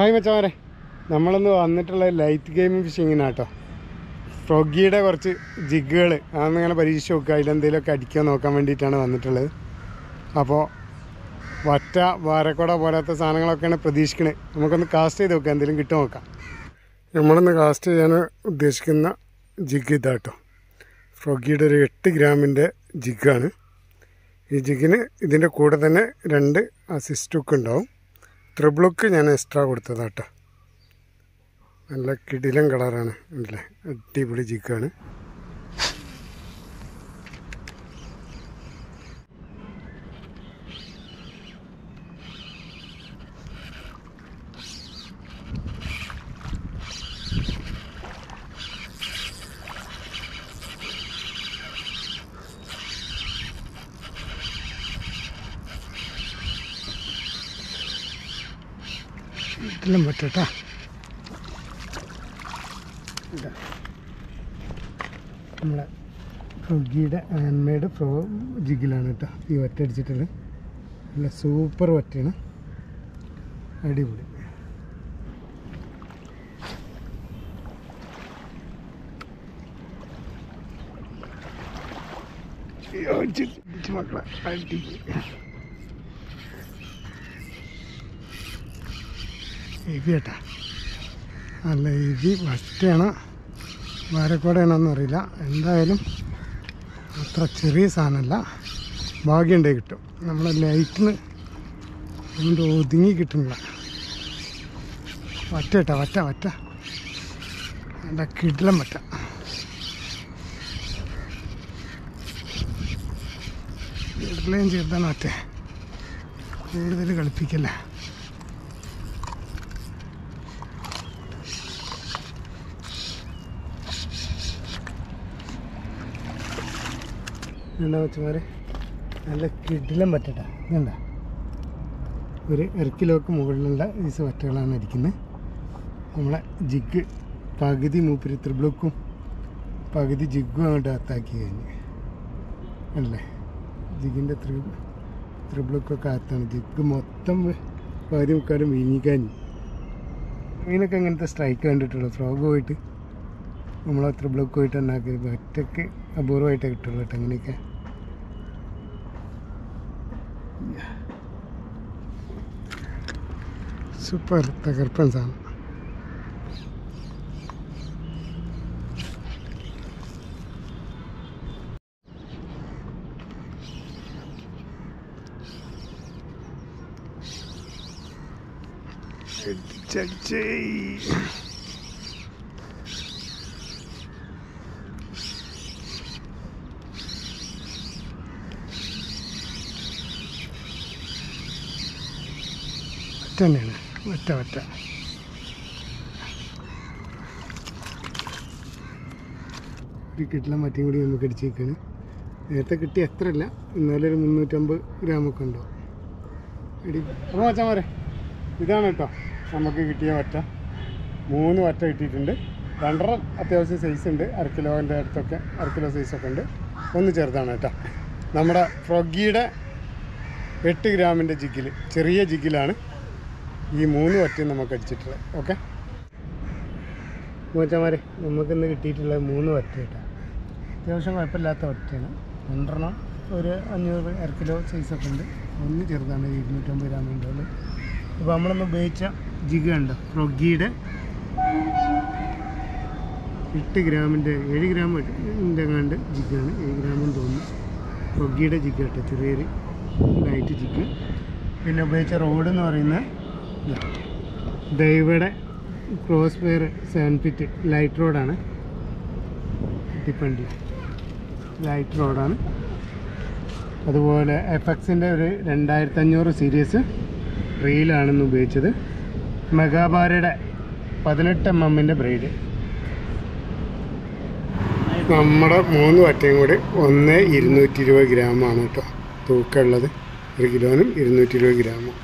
Hi മച്ചമാരെ നമ്മളിന്ന് വന്നിട്ടുള്ള light game ഫിഷിങ്ങിനാട്ടോ ഫ്രൊഗിയുടെ കുറച്ച് ജിഗുകൾ അതൊന്ന് ഇങ്ങനെ പരീക്ഷിച്ച് നോക്കുക അതിലെന്തെങ്കിലുമൊക്കെ അടിക്കാൻ നോക്കാൻ വേണ്ടിയിട്ടാണ് വന്നിട്ടുള്ളത് അപ്പോൾ വറ്റ വാരക്കുട പോലത്തെ സാധനങ്ങളൊക്കെയാണ് പ്രതീക്ഷിക്കണത് നമുക്കൊന്ന് കാസ്റ്റ് ചെയ്ത് നോക്കാം എന്തെങ്കിലും കിട്ടും നോക്കാം നമ്മളിന്ന് കാസ്റ്റ് ചെയ്യാൻ ഉദ്ദേശിക്കുന്ന ജിഗ് ഇതാട്ടോ ഫ്രൊഗിയുടെ ഒരു എട്ട് ഗ്രാമിൻ്റെ ജിഗാണ് ഈ ജിഗിന് ഇതിൻ്റെ കൂടെ തന്നെ രണ്ട് അസിസ്റ്റ് ഹുക്ക് ഉണ്ടാവും ത്രിബിളുക്ക് ഞാൻ എക്സ്ട്രാ കൊടുത്തതാട്ടോ നല്ല കിടിലൻ കളറാണ് അല്ലേ അടിപൊളി ജിഗാണ് ഇതിലും പറ്റട്ടാ ഇതാ നമ്മളെ ഫ്രൊഗിയുടെ ഹാൻഡ് ഫ്രോ ജിഗിലാണ് കേട്ടോ ഈ വറ്റ അടിച്ചിട്ടുള്ളത് നല്ല സൂപ്പർ വറ്റയാണ് അടിപൊളി അയ്യോ, ഇജ്ജ് ഇജ്ജ് മക്കളെ അടിപൊളി എവി കേട്ടാ അല്ല എവി വറ്റയാണോ വാരക്കോടയാണോന്ന് അറിയില്ല എന്തായാലും അത്ര ചെറിയ സാധനമല്ല ഭാഗ്യമുണ്ടേ കിട്ടും നമ്മളെ ലൈറ്റിന് അതുകൊണ്ട് ഒതുങ്ങി കിട്ടുന്നില്ല വറ്റ കേട്ടാ വറ്റ വറ്റ നല്ല കിടിലം വറ്റ കിടിലയും ചേർത്താണ് വറ്റ കൂടുതൽ കളിപ്പിക്കല്ലേ എന്താ വെച്ചാൽ നല്ല കിടിലം പറ്റട്ടാ ഇതണ്ട ഒരു ഒരു കിലോക്ക് മുകളിലുള്ള ഈ വറ്റകളാണ് അടിക്കുന്നത് നമ്മളെ ജിഗ് പകുതി മൂപ്പര് ത്രിബ്ലക്കും പകുതി ജിഗും അങ്ങോട്ട് അകത്താക്കി കഴിഞ്ഞ് അല്ലേ ജിഗിൻ്റെ ത്രി ത്രിബ്ലക്കൊക്കെ അകത്താണ് ജിഗ് മൊത്തം പകുതി മുക്കാലും വീങ്ങിക്കാഞ്ഞ് മീനൊക്കെ അങ്ങനത്തെ സ്ട്രൈക്ക് കണ്ടിട്ടുള്ളൂ ഫ്രോഗ് പോയിട്ട് നമ്മൾ അത്ര ബ്ലോക്ക് പോയിട്ട് ഉണ്ടാക്കി ഒറ്റയ്ക്ക് അപൂർവമായിട്ടേ കിട്ടുള്ളൂ കേട്ടോ അങ്ങനെയൊക്കെ സൂപ്പർ തകർപ്പൻ സാധനം അടിച്ചടിച്ചേ ഒറ്റ തന്നെയാണ് ഒറ്റ ഒറ്റ ഒരു കിട്ടില്ല മറ്റും കൂടി നമുക്ക് അടിച്ചേക്കാണ് നേരത്തെ കിട്ടി അത്ര അല്ല എന്നാലും ഒരു മുന്നൂറ്റമ്പത് ഗ്രാമൊക്കെ ഉണ്ടാവും ഇടി അപ്പോൾ മച്ചാമാരെ ഇതാണ് കേട്ടോ നമുക്ക് കിട്ടിയ വറ്റ മൂന്ന് വറ്റ കിട്ടിയിട്ടുണ്ട് രണ്ടര അത്യാവശ്യം സൈസ് ഉണ്ട് അര കിലോൻ്റെ അടുത്തൊക്കെ അര കിലോ സൈസൊക്കെ ഉണ്ട് ഒന്ന് ചെറുതാണ് കേട്ടോ നമ്മുടെ ഫ്രൊഗിയുടെ എട്ട് ഗ്രാമിൻ്റെ ജിഗിൽ ചെറിയ ജിഗിലാണ് ഈ മൂന്ന് വറ്റയും നമുക്ക് അടിച്ചിട്ടുള്ളത് ഓക്കെ മൂച്ചമാരെ നമുക്കിന്ന് കിട്ടിയിട്ടുള്ളത് മൂന്ന് വറ്റ കേട്ടോ അത്യാവശ്യം കുഴപ്പമില്ലാത്ത വറ്റയാണ് രണ്ടെണ്ണം ഒരു അഞ്ഞൂറ് അര കിലോ സൈസൊക്കെ ഉണ്ട് ഒന്ന് ചെറുതാണ് ഇരുന്നൂറ്റമ്പത് ഗ്രാമിൻ്റെ ഉള്ളത് ഇപ്പോൾ നമ്മളിന്ന് ഉപയോഗിച്ച ജിഗ ഉണ്ട് ഫ്രൊഗിയുടെ എട്ട് ഗ്രാമിൻ്റെ ഏഴ് ഗ്രാമിൻ്റെ കണ്ട് ജിഗാണ് ഏഴ് ഗ്രാമെന്ന് തോന്നുന്നു ഫ്രൊഗിയുടെ ജിഗ കേട്ടോ ചെറിയൊരു ലൈറ്റ് ജിഗ് പിന്നെ ഉപയോഗിച്ച റോഡ് എന്ന് പറയുന്നത് ഇതാ. ദൈവയുടെ cross pair seven fit light റോഡാണ് ഡിപ്പണ്ടി ലൈറ്റ് റോഡാണ് അതുപോലെ എഫക്സിൻ്റെ ഒരു രണ്ടായിരത്തി അഞ്ഞൂറ് സീരീസ് റീലാണെന്ന് ഉപയോഗിച്ചത് മെഗാബാരയുടെ പതിനെട്ട് എം എമ്മിൻ്റെ ബ്രൈഡ് നമ്മുടെ മൂന്ന് വറ്റയും കൂടി ഒന്ന് ഇരുന്നൂറ്റി ഇരുപത് ഗ്രാമാണ് കേട്ടോ തൂക്കമുള്ളത് ഒരു കിലോനും ഇരുന്നൂറ്റി ഇരുപത് ഗ്രാമും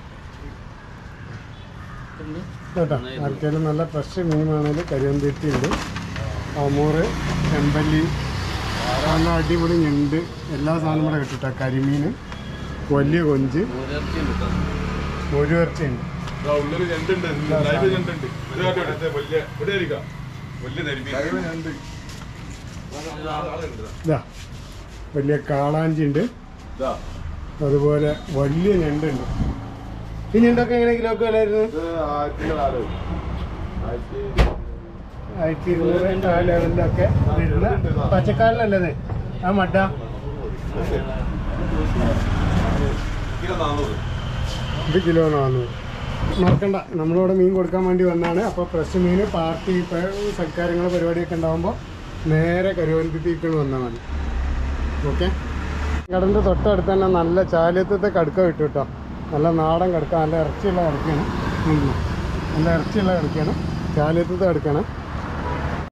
കേട്ടോ ആർക്കെങ്കിലും നല്ല ഫ്രഷ് മീനാണെങ്കിൽ കരിയമ്പേറ്റി ഉണ്ട് അമൂറ് ചെമ്പല്ലി നല്ല അടിപൊളി ഞണ്ട് എല്ലാ സാധനവും കൂടെ കിട്ടും കേട്ടോ കരിമീൻ വലിയ കൊഞ്ച് മുഴുവർച്ചയുണ്ട് ഉള്ളില് ഞണ്ടുണ്ട് ലൈവ് ഞണ്ടുണ്ട് ഇത് കാട്ടോ വലിയ ഇവിടെ ആയിരിക്കാം വലിയ ലൈവ് ഞണ്ട് ഇതാ വലിയ കാളാഞ്ചി ഉണ്ട് ഇതാ അതുപോലെ വലിയ ഞണ്ടുണ്ട് ഈ ഞണ്ടൊക്കെ എങ്ങനെ കിലോ ഒക്കെ വിലയായിരുന്നു ഇത് ആയിരത്തി നാല് ആയിരത്തി ആയിരത്തി ഇരുന്നൂറ് ആ ലെവലിലൊക്കെ വരുന്ന പച്ചക്കാലിലല്ലേ ആ മട്ട കിലോ നാന്നൂറ് ഇത് കിലോ നാന്നൂറ് മറക്കണ്ട നമ്മളിവിടെ മീൻ കൊടുക്കാൻ വേണ്ടി വന്നാണ് അപ്പോൾ ഫ്രഷ് മീൻ പാർട്ടി ഇപ്പോൾ സൽക്കാരങ്ങൾ പരിപാടിയൊക്കെ ഉണ്ടാകുമ്പോൾ നേരെ കരുവന്തിത്തേക്കാണ് വന്നാൽ മതി ഓക്കെ കടലിൻ്റെ തൊട്ടടുത്ത് തന്നെ നല്ല ചാലിയത്തെ കടുക്ക കിട്ടും കേട്ടോ നല്ല നാടൻ കടുക്ക നല്ല ഇറച്ചിയുള്ള കടുക്കയാണ് ഉം. നല്ല ഇറച്ചിയുള്ള കടുക്കയാണ് ചാലിയത്തെ കടുക്കാണ്